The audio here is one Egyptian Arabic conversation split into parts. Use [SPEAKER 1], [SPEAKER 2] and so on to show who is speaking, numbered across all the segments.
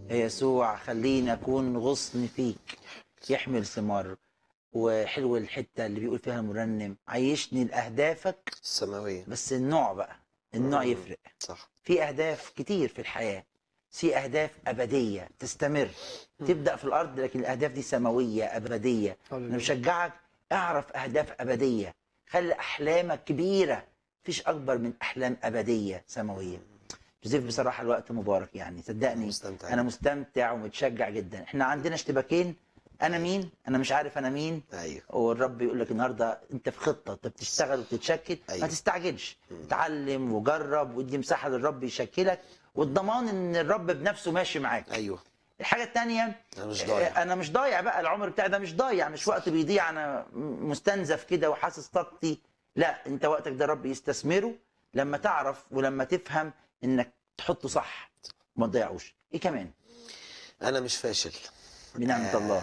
[SPEAKER 1] يا يسوع خليني اكون غصن فيك يحمل ثمار وحلو الحته اللي بيقول فيها المرنم عيشني لاهدافك
[SPEAKER 2] السماويه
[SPEAKER 1] بس النوع بقى النوع
[SPEAKER 2] مم.
[SPEAKER 1] يفرق
[SPEAKER 2] صح
[SPEAKER 1] في اهداف كتير في الحياه في اهداف ابديه تستمر تبدا في الارض لكن الاهداف دي سماويه ابديه انا بشجعك اعرف اهداف ابديه خلي احلامك كبيره مفيش اكبر من احلام ابديه سماويه جوزيف بصراحه الوقت مبارك يعني صدقني
[SPEAKER 2] مستمتع
[SPEAKER 1] انا مستمتع ومتشجع جدا احنا عندنا اشتباكين انا مين انا مش عارف انا مين
[SPEAKER 2] ايوه
[SPEAKER 1] والرب يقول لك النهارده انت في خطه انت بتشتغل وبتتشكل
[SPEAKER 2] أيوة.
[SPEAKER 1] ما تستعجلش
[SPEAKER 2] مم.
[SPEAKER 1] اتعلم وجرب وادي مساحه للرب يشكلك والضمان ان الرب بنفسه ماشي معاك
[SPEAKER 2] ايوه
[SPEAKER 1] الحاجه الثانيه
[SPEAKER 2] انا مش ضايع
[SPEAKER 1] انا مش ضايع بقى العمر بتاعي ده مش ضايع مش وقت بيضيع انا مستنزف كده وحاسس طاقتي لا انت وقتك ده رب يستثمره لما تعرف ولما تفهم انك تحطه صح ما تضيعوش ايه كمان
[SPEAKER 2] انا مش فاشل
[SPEAKER 1] بنعمه الله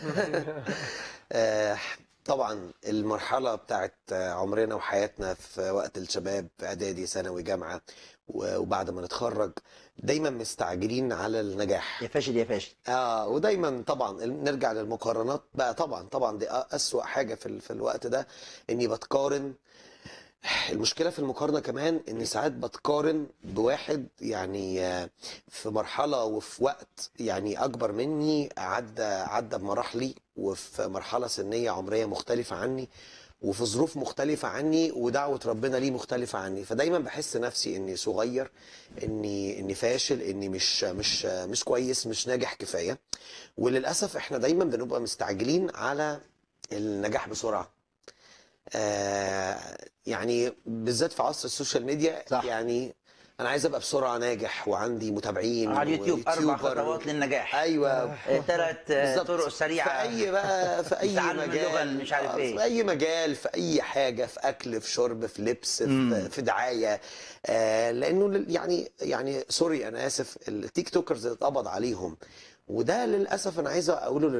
[SPEAKER 2] آه، طبعا المرحلة بتاعت عمرنا وحياتنا في وقت الشباب في إعدادي ثانوي جامعة و- وبعد ما نتخرج دايما مستعجلين على النجاح
[SPEAKER 1] يا فاشل يا فاشل
[SPEAKER 2] اه ودايما طبعا نرجع للمقارنات بقى طبعا طبعا دي أسوأ حاجة في, ال- في الوقت ده إني بتقارن المشكلة في المقارنة كمان إن ساعات بتقارن بواحد يعني آه، في مرحلة وفي وقت يعني أكبر مني عدى عدى بمراحلي وفي مرحلة سنية عمرية مختلفة عني وفي ظروف مختلفة عني ودعوة ربنا ليه مختلفة عني فدايما بحس نفسي إني صغير إني إني فاشل إني مش مش مش كويس مش ناجح كفاية وللأسف إحنا دايما بنبقى مستعجلين على النجاح بسرعة آه يعني بالذات في عصر السوشيال ميديا
[SPEAKER 1] صح.
[SPEAKER 2] يعني انا عايز ابقى بسرعه ناجح وعندي متابعين
[SPEAKER 1] على اليوتيوب اربع
[SPEAKER 2] ويوتيوبر.
[SPEAKER 1] خطوات للنجاح
[SPEAKER 2] ايوه
[SPEAKER 1] ثلاث
[SPEAKER 2] بالظبط.
[SPEAKER 1] طرق سريعه
[SPEAKER 2] في اي بقى في اي
[SPEAKER 1] تعلم اللغة
[SPEAKER 2] مجال
[SPEAKER 1] اللي مش عارف
[SPEAKER 2] آه،
[SPEAKER 1] إيه.
[SPEAKER 2] في اي مجال في اي حاجه في اكل في شرب في لبس
[SPEAKER 1] مم.
[SPEAKER 2] في, في دعايه آه لانه لل- يعني يعني سوري انا اسف التيك توكرز اتقبض عليهم وده للاسف انا عايز اقوله